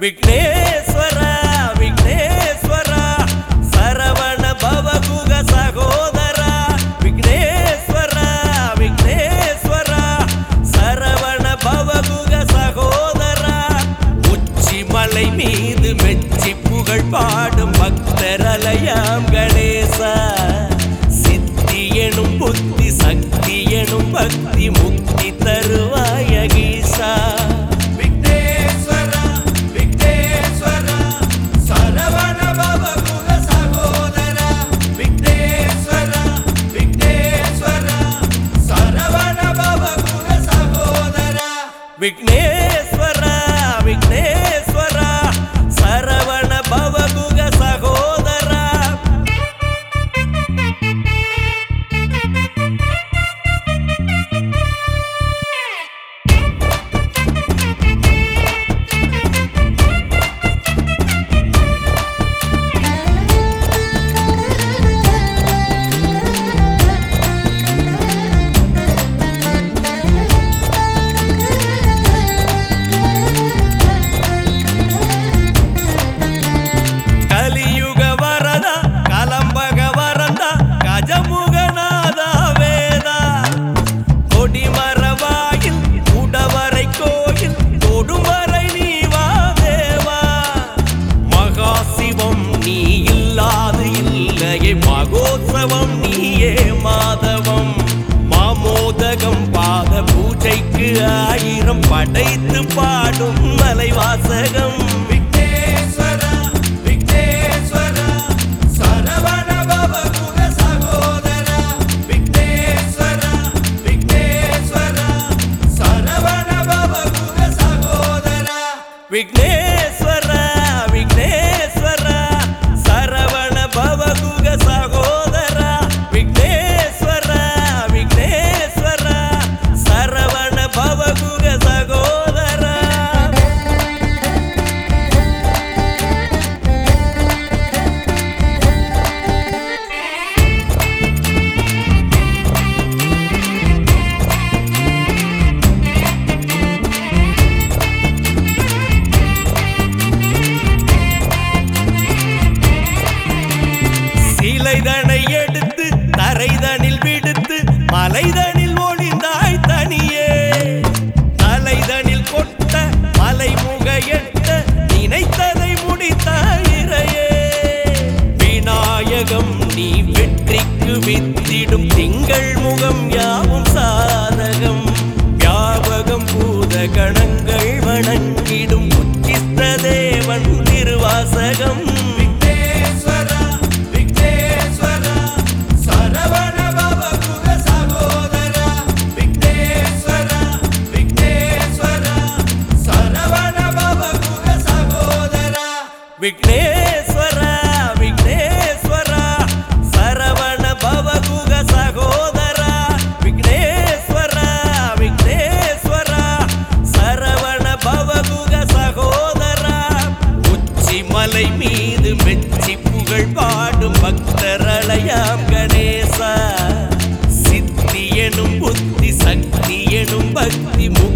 விக்னேஸ்வர விக்னேஸ்வர சரவண பவகுக சகோதர விக்னேஸ்வர விக்னேஸ்வர சரவண பவகுக சகோதர உச்சி மலை மீது மெச்சி புகழ் பாடும் பக்தரலயாம் கணேசா சித்தி எனும் புத்தி சக்தி எனும் பக்தி முக்தி தருவாய கீசா விக்னேஸ்வர விக்னேஸ்வர சரவண பவகுக சகோதர விக்னேஸ்வர விக்னேஸ்வர சரவண பவகுக சகோதர விக்னேஸ்வர விக்னேஸ்வர சரவண பவகுக சகோதரா கலியுக வரத கலம்பக வரந்த கஜமுகநாத வேதா கொடிமரவாயில் உடவரை கோயில் தொடுமறை நீவா தேவா மகாசிவம் நீ இல்லாது இல்லையே மகோத்சவம் நீயே மாதவம் மாமோதகம் பாத பூஜைக்கு ஆயிரம் படைத்து பாடும் மலைவாசகம் விக்னேஸ்வர விக்னேஸ்வர சரவண பவகுக சகோதர விக்னேஸ்வர விக்னேஸ்வர சரவண பவகுக சகோதர விக்னேஸ்வர விக்னேஸ்வர சரவண பவகுக சகோதர விக்னேஸ்வர விக்னேஸ்வர சரவண பவகுக சகோதர சிலைதனை எடுத்து தரைதனில் விடுத்து மலைதனில் ஒளிந்தாய் தனியே தலைதனில் கொட்ட மலைமுக எட்ட நினைத்ததை முடித்தாய் இறையே விநாயகம் நீ வெற்றிக்கு வித்திடும் திங்கள் முகம் யாவும் சாதகம் வியாபகம் பூத கணங்கள் வணங்கிடும் உச்சித்த தேவன் திருவாசகம் விக்னேஸ்வர விக்னேஸ்வர சரவண பவகுக சகோதர விக்னேஸ்வர விக்னேஸ்வர சரவண பவகுக சகோதர விக்னேஸ்வர விக்னேஸ்வர சரவண பவகுக சகோதர விக்னேஸ்வர விக்னேஸ்வர சரவண பவகுக சகோதர உச்சி மலை மீது மெச்சி புகழ் பாடும் பக்தரலயாம் கணேசா சித்தி எனும் புத்தி சக்தி எனும் பக்தி முக்தி